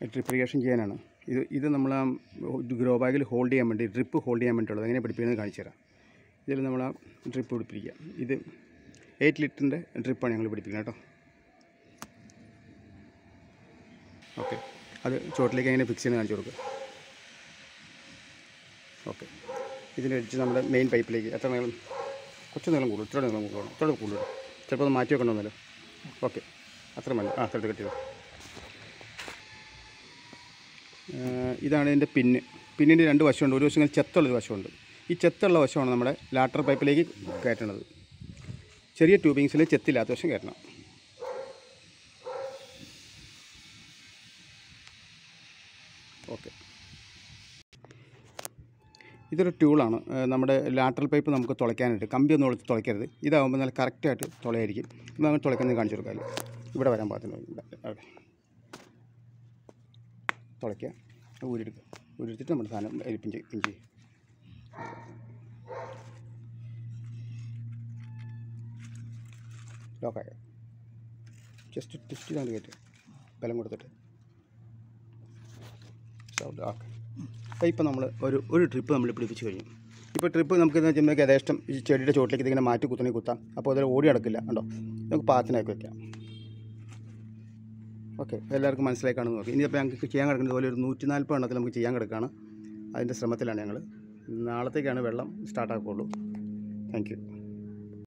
Drip irrigation ചെയ്യാനാണ് ഇത് ഇത് നമ്മൾ ആ ഗ്രോ ബാഗിൽ ഹോൾഡ് ചെയ്യാൻ വേണ്ടി ഡ്രിപ്പ് ഹോൾഡ് ചെയ്യാൻ വേണ്ടിയുള്ളത് എങ്ങനെ പിടിപ്പിക്കുന്നത് കാണിച്ചു തരാം ഇതിൽ നമ്മൾ ആ ഡ്രിപ്പ് പിടിപ്പിക്കുക ഇത് എയ്റ്റ് ലിറ്ററിൻ്റെ ഡ്രിപ്പാണ് ഞങ്ങൾ പിടിപ്പിക്കുന്നത് കേട്ടോ ഓക്കെ അത് ചുവട്ടിലേക്ക് എങ്ങനെ ഫിക്സ് ചെയ്യുന്നത് കാണിച്ചു കൊടുക്കുക ഓക്കെ ഇതിനടിച്ച് നമ്മുടെ മെയിൻ പൈപ്പിലേക്ക് എത്ര നീളം കുറച്ച് നീളം കൂടും ഇത്ര നീളം കൂടുതലാണ് ഇത്ര കൂടുതൽ ചിലപ്പോൾ അത് മാറ്റി വെക്കണമെന്നല്ലോ ഓക്കെ അത്ര മതി ആ അത്ര കെട്ടിയത് ഇതാണ് ഇതിൻ്റെ പിന്ന് പിന്നിൻ്റെ രണ്ട് വശമുണ്ട് ഒരു വശം ഇങ്ങനെ ചെത്തുള്ളൊരു വശമുണ്ട് ഈ ചെത്തുള്ള വശമാണ് നമ്മുടെ ലാറ്റർ പൈപ്പിലേക്ക് കയറ്റണത് ചെറിയ ട്യൂബിങ്സിൽ ചെത്തില്ലാത്ത വശം കയറ്റണം ഓക്കെ ഇതൊരു ടൂളാണ് ഏഹ് നമ്മുടെ ലാറ്ററൽ പൈപ്പ് നമുക്ക് തുളയ്ക്കാനായിട്ട് കമ്പിയൊന്നും ഒളിച്ച് തുളയ്ക്കരുത് ഇതാകുമ്പോൾ നല്ല കറക്റ്റായിട്ട് തുളയായിരിക്കും ഇത് നമ്മൾ തുളയ്ക്കുന്നത് കാണിച്ചു കൊടുക്കാം ഇവിടെ വരാൻ പാകത്തിന് ഇവിടെ അവിടെ തുളയ്ക്കുക ഊരെടുക്കുക ഊരെടുത്തിട്ട് നമ്മുടെ സാധനം അതിൽ പിഞ്ച് പിഞ്ച് ചെയ്യും. ലോക്കായ ജസ്റ്റ് ടെസ്റ്റ് ചെയ്താൽ കയറ്റുക ബലം കൊടുത്തിട്ട് സൗണ്ട് ഓക്കെ അപ്പോൾ ഇപ്പോൾ നമ്മൾ ഒരു ഒരു ട്രിപ്പ് നമ്മൾ പിടിപ്പിച്ച് കഴിഞ്ഞു ഇപ്പോൾ ട്രിപ്പ് നമുക്ക് എന്ന് വെച്ചാൽ യഥേഷ്ടം ഈ ചെടിയുടെ ചോട്ടിലേക്ക് ഇതിങ്ങനെ മാറ്റി കുത്തണി കുത്താം അപ്പോൾ അതിൽ ഓടി നടക്കില്ല കണ്ടോ നമുക്ക് പാത്തിനാക്കി വെക്കാം ഓക്കെ എല്ലാവർക്കും മനസ്സിലായി കാണുന്നു നോക്കി ഇനിയിപ്പോൾ ഞങ്ങൾക്ക് ചെയ്യാൻ കിടക്കുന്നത് പോലെ ഒരു നൂറ്റി നാൽപ്പത് എണ്ണത്തിൽ നമുക്ക് ചെയ്യാൻ കിടക്കുകയാണ് അതിൻ്റെ ശ്രമത്തിലാണ് ഞങ്ങൾ നാളത്തേക്കാണ് വെള്ളം സ്റ്റാർട്ടാക്കുള്ളൂ താങ്ക് യു